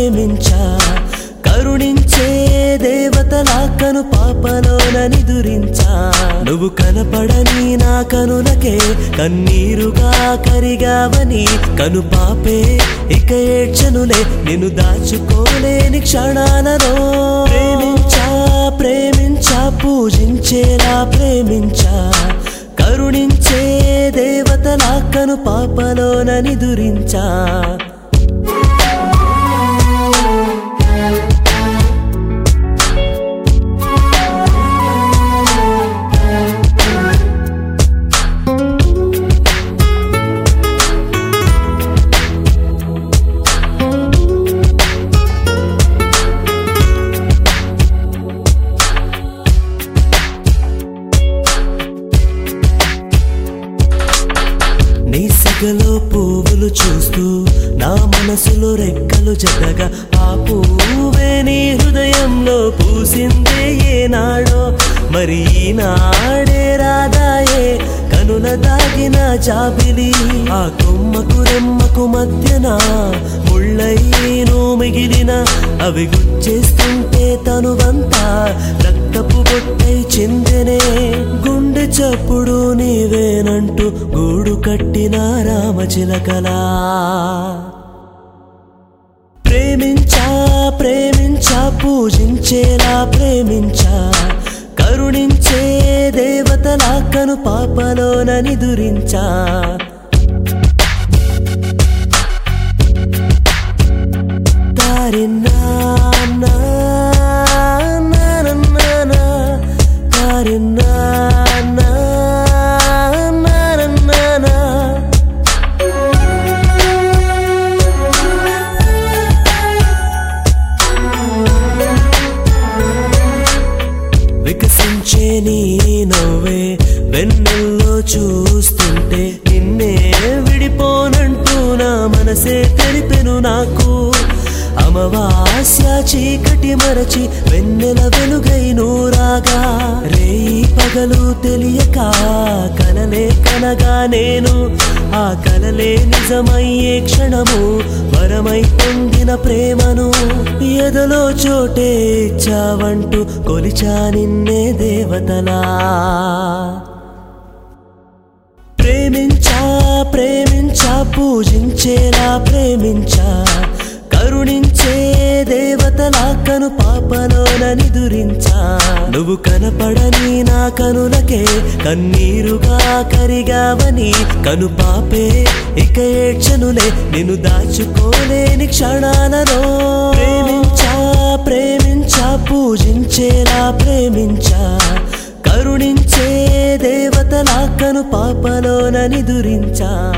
ప్రేమించా కరుణించే దేవతలా కను పాపలోన నిదురించా నువ్వు కనపడని నా కనులకే కన్నీరుగా కరిగావని కను పాపే ఇక ఏడ్చనులే నిన్ను దాచుకోలేని క్షణాలలో ప్రేమించా ప్రేమించా పూజించేలా ప్రేమించా కరుణించే దేవతలా కను పాపలోన నిదురించా నీ సిగలో పువ్వులు చూస్తూ నా మనసులో రెక్కలు జతగా ఆ పువ్వే నీ హృదయంలో పూసిందే ఏనాడో మరి ఈనాడే రాదాయే కనుల దాగిన జాబిలి ఆ కొమ్మకు రెమ్మకు మధ్యన ముళ్ళైను మిగిలిన అవి గుచ్చేస్తుంటే తనువంతా రక్తపు బొట్టై చిందెనే గుండె చప్పుడు నీవేనంటూ గూడు కట్టిన రామచిలకలా ప్రేమించా ప్రేమించా పూజించేలా ప్రేమించా కరుణించే దేవతలా కను పాపలోన నిదురించా దారిన్నా నా నా నా నా నా దారిన్నా నా నా నా నా నా వికసించే నీ నవ్వే వెన్నెల్లో చూస్తుంటే నిన్నే విడిపోనంటూ నా మనసే తెలిపెను నాకు అమవాస్య చీకటి మరచి వెన్నెల వెలుగై నూరాగా రేయి పగలు తెలియక కలలే కనగా నేను ఆ కలలే నిజమయ్యే క్షణము వరమై పొందిన ప్రేమను ఎదలో చోటే ఇచ్చావంటూ కొలిచా నిన్నే దేవతలా ప్రేమించా ప్రేమించా పూజించేలా ప్రేమించా కరుణించే దేవతలా కను పాపలోన నిదురించా నువ్వు కనపడని నా కనులకే కన్నీరుగా కరిగావని కను పాపే ఇక ఏడ్చనులే నిన్ను దాచుకోలేని క్షణాలలో ప్రేమించా ప్రేమించా పూజించేలా ప్రేమించా కరుణించే దేవతలా కను పాపలోన నిదురించా